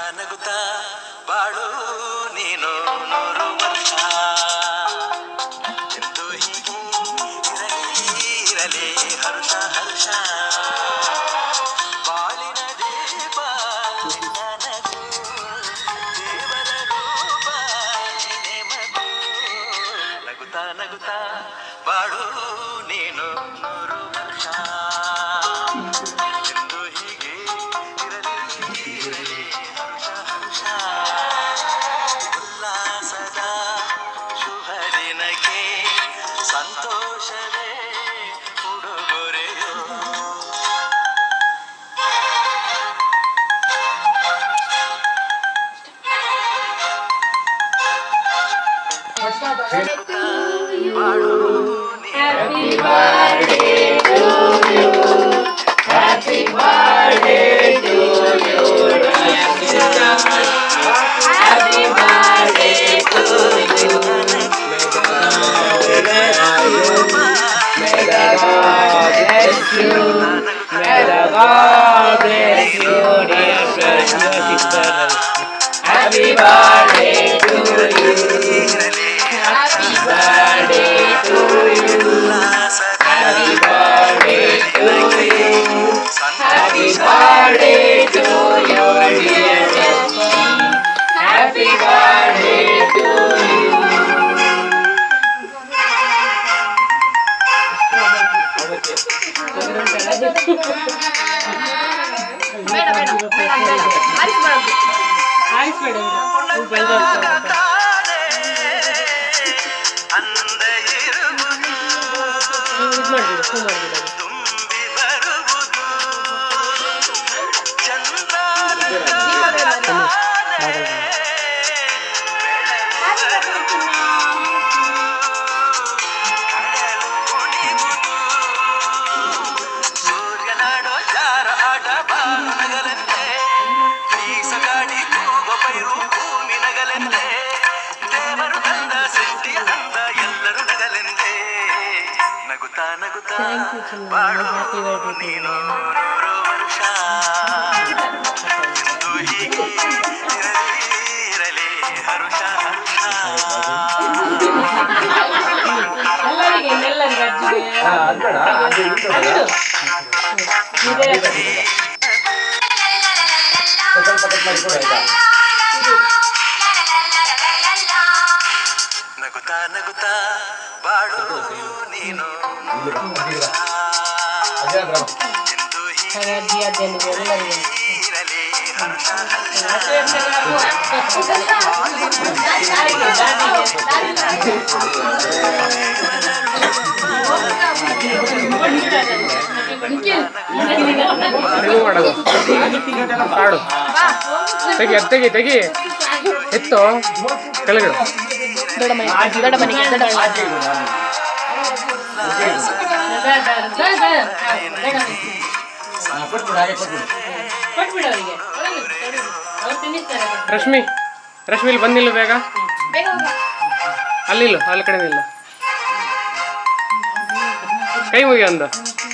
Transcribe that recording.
ನಗುತ್ತಾ ಬಾಳು ನೀನು ನೂರು ವರ್ಷ ಎಂದು ಹೀಗೆ ಇರಲಿ ಇರಲಿ ಹರ್ಷ ಹರ್ಷ ಬಾಳಿನ ದೀಪ ನಿನ್ನ ನಗು ದೇವರ ರೂಪ ನೀನೆ ಮಗು ನಗುತ್ತಾ ನಗುತ್ತಾ ಬಾಳು ನೀನು ನೂರು ವರ್ಷ ಎಂದು ಹೀಗೆ ಇರಲಿ ಇರಲಿ ಹರ್ಷ ಹರ್ಷ ಉಲ್ಲಾಸದ ಶುಭ ದಿನಕ್ಕೆ ಸಂತೋಷವೇ ಉಡುಗೊರೆಯೋ ಬಾಳು ನೀನು May the God bless you, dear brothers and sisters. Happy birthday to you. Happy birthday to you. Happy birthday to you. Happy birthday to you, dear Justin. Happy birthday to you. ಬೇಡ ಬೇಡ ಬೇಡ ಬೇಡ ಆರಿಸ್ಬಾರ್ದು ತಾನೇ ಅಂದ ಇರುವುದು ತುಂಬಿ ಬರುವುದು ಚಂದ್ರ ಸೂರ್ಯನಾಡೋ ಜಾರ ಆಟ ಬಾನಗಲೆಂತೆ ಬೀಸಗಾಡಿ ಕೂಗ ಪೈರು ಭೂಮಿ ನಗಲೆಂತೆ ದೇವರು ತಂದ ಸೃಷ್ಟಿಯ ಅಂದ ಎಲ್ಲರೂ ನಗಲೆಂತೆ ನಗುತ್ತಾ ನಗುತ್ತಾ ಬಾಳು ನೀನು ನೂರು ವರ್ಷ ಎಂದು ಹೀಗೆ ಇರಲಿ ಇರಲಿ ಹರುಷ ಹರುಷ ಎಲ್ಲರಿಗೆ ಎಲ್ಲರಿಗೆ ಅಜ್ಜಿಗೆ ನಗುತ್ತಾ ನಗುತ್ತಾ ಬಾಳು ನೀನು ಎಂದು ಹೀಗೆ ಅಜ್ಜಿ ಅಜ್ಜನಿಗೆ ಎಲ್ಲರಿಗೆ ಇರಲಿ ಹರುಷ ಹರುಷ ನೀವು ಮಾಡೋದು ಆಡು ತೆಗಿ ಅದು ತೆಗಿ ತೆಗಿ ಎತ್ತು ಕೆಳಗಡೆ ದೊಡ್ಡ ಮನೆ ದೊಡ್ಡ ಮನೆಗೆ ದೊಡ್ಡ ಮನೆಗೆ ಕೊಟ್ಬಿಡು ಅವರಿಗೆ ಅವ್ರು ತಿನ್ನಿಸ್ತಾರೆ ರಶ್ಮಿ ರಶ್ಮಿ ಇಲ್ಲಿ ಬಂದಿಲ್ಲ ಬೇಗ ಬೇಗ ಹೋಗು. ಅಲ್ಲಿ ಇಲ್ಲ ಅಲ್ಲಿ ಕಡೆ ನಿಲ್ಲ ಕೈ ಮುಗಿ ಅಂದ